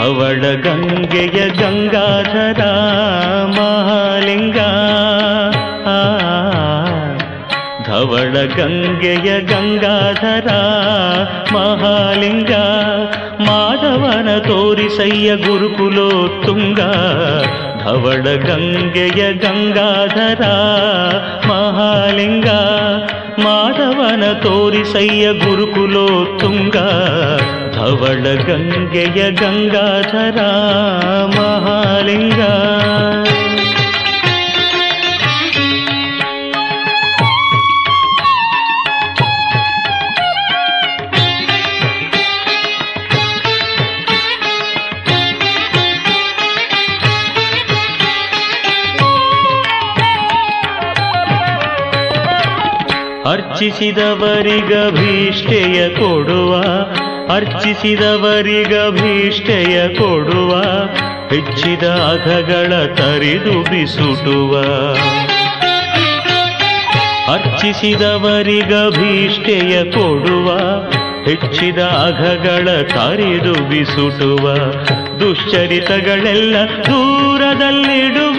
ಧವಳ ಗಂಗೆಯ ಗಂಗಾಧರ ಮಹಾಲಿಂಗ ಆ, ಧವಳ ಗಂಗೆಯ ಗಂಗಾಧರ ಮಹಾಲಿಂಗ ಮಾಧವನ ತೋರಿಸಯ್ಯ ಗುರುಕುಲೋತ್ತುಂಗ ಧವಳ ಗಂಗೆಯ ಗಂಗಾಧರ ಮಹಾಲಿಂಗ ಮಾಧವನ ತೋರಿಸಯ್ಯ ಗುರುಕುಲೋತ್ತುಂಗ ಧವಳ ಗಂಗೆಯ ಗಂಗಾಧರ ಮಹಾಲಿಂಗ ಅರ್ಚಿಸಿದವರಿಗಭೀಷ್ಟೆಯ ಕೊಡುವ ಅರ್ಚಿಸಿದವರಿಗಭೀಷ್ಟೆಯ ಕೊಡುವ ಹೆಚ್ಚಿದ ಅಘಗಳ ತರಿದು ಬಿಸುಟುವ ಅರ್ಚಿಸಿದವರಿಗಭೀಷ್ಟೆಯ ಕೊಡುವ ಹೆಚ್ಚಿದ ಅಘಗಳ ತರಿದು ಬಿಸುಟುವ ದುಶ್ಚರಿತಗಳೆಲ್ಲ ದೂರದಲ್ಲಿಡುವ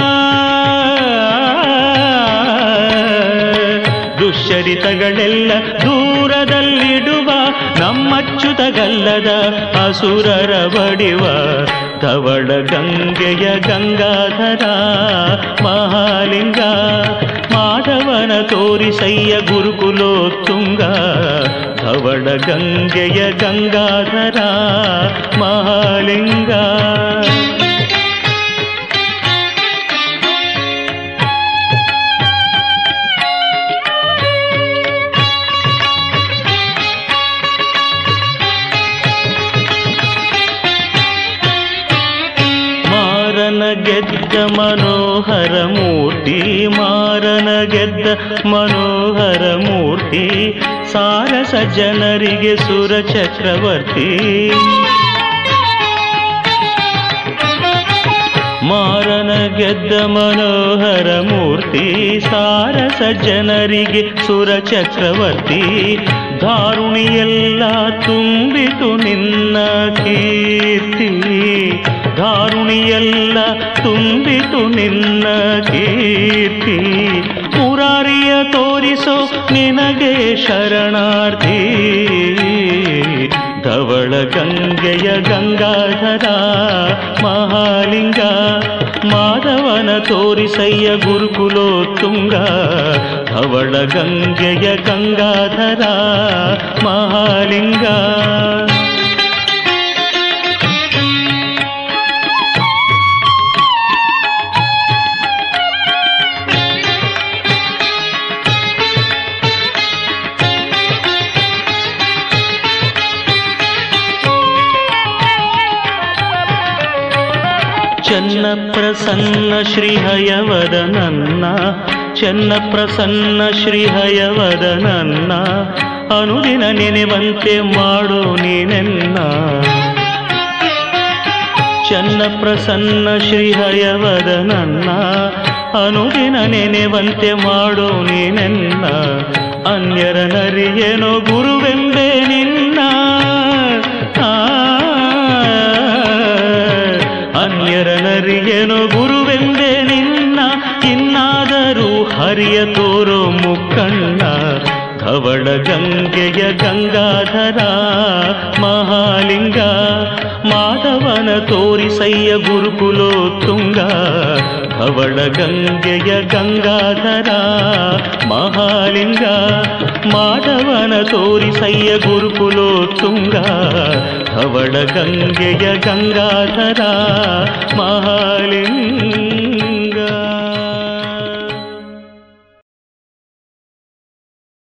ದುಶ್ಚರಿತಗಳೆಲ್ಲ ದೂರದಲ್ಲಿಡುವ ನಮ್ಮಚ್ಚುತಗಲ್ಲದ ಅಸುರರ ಬಡಿವ ಧವಳ ಗಂಗೆಯ ಗಂಗಾಧರ ಮಹಾಲಿಂಗ ಮಾಧವನ ತೋರಿಸಯ್ಯ ಗುರುಕುಲೋತ್ತುಂಗ ಧವಳ ಗಂಗೆಯ ಗಂಗಾಧರ ಮಹಾಲಿಂಗ ಮಾರನ ಗೆದ್ದ ಮನೋಹರ ಮೂರ್ತಿ ಮಾರನ ಗೆದ್ದ ಮನೋಹರ ಮೂರ್ತಿ ಸಾರಸ ಜನರಿಗೆ ಸುರ ಚಕ್ರವರ್ತಿ ಮಾರನ ಗೆದ್ದ ಮನೋಹರ ಮೂರ್ತಿ ಸಾರಸ ಜನರಿಗೆ ಸುರ ಚಕ್ರವರ್ತಿ ದಾರುಣಿಯೆಲ್ಲ ತುಂಬಿತು ನಿನ್ನ ಕೀರ್ತಿ ದಾರುಣಿಯೆಲ್ಲ ತುಂಬಿತು ನಿನ್ನ ಕೀರ್ತಿ ಮುರಾರಿಯ ತೋರಿಸೋ ನಿನಗೆ ಶರಣಾರ್ಥಿ ಧವಳ ಗಂಗೆಯ ಗಂಗಾಧರ ಮಹಾಲಿಂಗ ಮಾಧವನ ತೋರಿಸಯ್ಯ ಗುರುಕುಲೋತ್ತುಂಗ ಧವಳ ಗಂಗೆಯ ಗಂಗಾಧರ ಮಹಾಲಿಂಗ ಚೆನ್ನ ಪ್ರಸನ್ನ ಶ್ರೀಹಯವದ ನನ್ನ ಚೆನ್ನ ಪ್ರಸನ್ನ ಶ್ರೀಹಯವದ ನನ್ನ ಅನುದಿನ ನೆನೆವಂತೆ ಮಾಡು ನೀನೆನ್ನ ಚೆನ್ನ ಪ್ರಸನ್ನ ಶ್ರೀಹಯವದ ನನ್ನ ಅನುದಿನ ನೆನೆವಂತೆ ಮಾಡು ನೀನೆನ್ನ ಅನ್ಯರ ನರಿಯೇನೋ ಗುರುವೆಂಬೆ ನಿನ್ನ ಆ, ಅನ್ಯರ ನರಿಯೇನೋ ಗುರುವೆಂಬೆ ನಿನ್ನ ಇನ್ನಾದರೂ ಹರಿಯ ತೋರೋ ಮುಕ್ಕಣ್ಣ ಧವಳ ಗಂಗೆಯ ಗಂಗಾಧರ ಮಹಾಲಿಂಗ ಮಾಧವನ ತೋರಿಸಯ್ಯ ಗುರುಕುಲೋತ್ತುಂಗ ಧವಳ ಗಂಗೆಯ ಗಂಗಾಧರ ಮಹಾಲಿಂಗ ಮಾಧವನ ತೋರಿಸಯ್ಯ ಗುರುಕುಲೋತ್ತುಂಗ ಧವಳ ಗಂಗೆಯ ಗಂಗಾಧರ ಮಹಾಲಿಂಗ